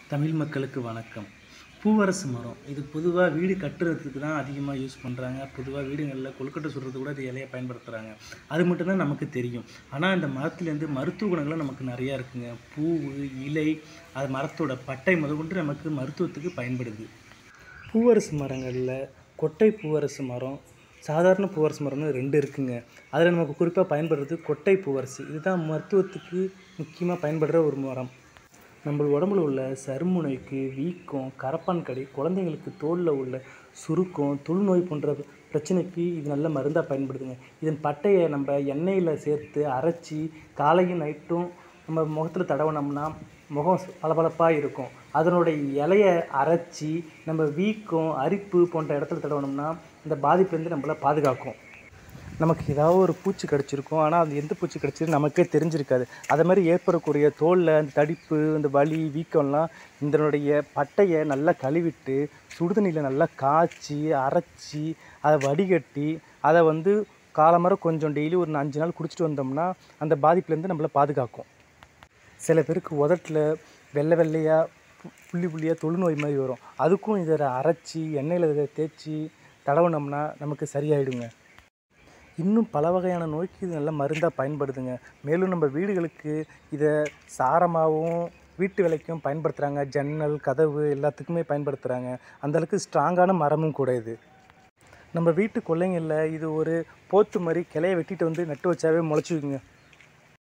தமிழ் மக்களுக்கு வணக்கம் பூவரசு மரம் இது பொதுவாக வீடு கட்டுறதுக்கு தான் அதிகமாக யூஸ் பண்ணுறாங்க பொதுவாக வீடுகளில் கொழுக்கட்டை சுடுறது கூட இது இலையை பயன்படுத்துகிறாங்க அது மட்டும்தான் நமக்கு தெரியும் ஆனால் இந்த மரத்துலேருந்து மருத்துவ குணங்களும் நமக்கு நிறையா இருக்குங்க பூவு இலை அது மரத்தோட பட்டை முதற்கொண்டு நமக்கு மருத்துவத்துக்கு பயன்படுது பூவரசு மரங்களில் கொட்டை பூவரசு மரம் சாதாரண பூவரசு மரம்னு ரெண்டு இருக்குங்க அதில் நமக்கு குறிப்பாக பயன்படுறது கொட்டை பூவரசு இதுதான் மருத்துவத்துக்கு முக்கியமாக பயன்படுற ஒரு மரம் நம்ம உடம்புல உள்ள சருமுனைக்கு வீக்கம் கரப்பான் கடி குழந்தைங்களுக்கு தோலில் உள்ள சுருக்கம் தொழுநோய் போன்ற பிரச்சனைக்கு இது நல்ல மருந்தாக பயன்படுதுங்க இதன் பட்டையை நம்ம எண்ணெயில் சேர்த்து அரைச்சி காலையும் நைட்டும் நம்ம முகத்தில் தடவினோம்னா முகம் பளபளப்பாக இருக்கும் அதனுடைய இலையை அரைச்சி நம்ம வீக்கம் அரிப்பு போன்ற இடத்துல தடவினோம்னா இந்த பாதிப்புலேருந்து நம்மளை பாதுகாக்கும் நமக்கு ஏதாவது ஒரு பூச்சி கடிச்சிருக்கும் ஆனால் அது எந்த பூச்சி கடிச்சது நமக்கே தெரிஞ்சிருக்காது அதை மாதிரி ஏற்படக்கூடிய தோலில் அந்த தடிப்பு இந்த வலி வீக்கம்லாம் இதனுடைய பட்டையை நல்லா கழுவிட்டு சுடுதண்ணியில் நல்லா காய்ச்சி அரைச்சி அதை வடிகட்டி அதை வந்து காலமர கொஞ்சம் டெய்லி ஒரு அஞ்சு நாள் குடிச்சிட்டு வந்தோம்னா அந்த பாதிப்புலேருந்து நம்மளை பாதுகாக்கும் சில பேருக்கு உதட்டில் வெள்ளை வெள்ளையாக பு- புள்ளி புள்ளியாக தொழுநோய் மாதிரி வரும் அதுக்கும் இதை அரைச்சி எண்ணெயில் இதை தேய்ச்சி தடவுனோம்னா நமக்கு சரியாயிடுங்க இன்னும் பல வகையான நோய்க்கு இது நல்ல மருந்தாக பயன்படுதுங்க மேலும் நம்ம வீடுகளுக்கு இதை சாரமாகவும் வீட்டு வேலைக்கும் பயன்படுத்துகிறாங்க ஜன்னல் கதவு எல்லாத்துக்குமே பயன்படுத்துகிறாங்க அந்தளவுக்கு ஸ்ட்ராங்கான மரமும் கூட இது நம்ம வீட்டு கொல்லைங்களில் இது ஒரு போத்து மாதிரி கிளைய வெட்டிட்டு வந்து நட்டு வச்சாவே முளைச்சிக்குங்க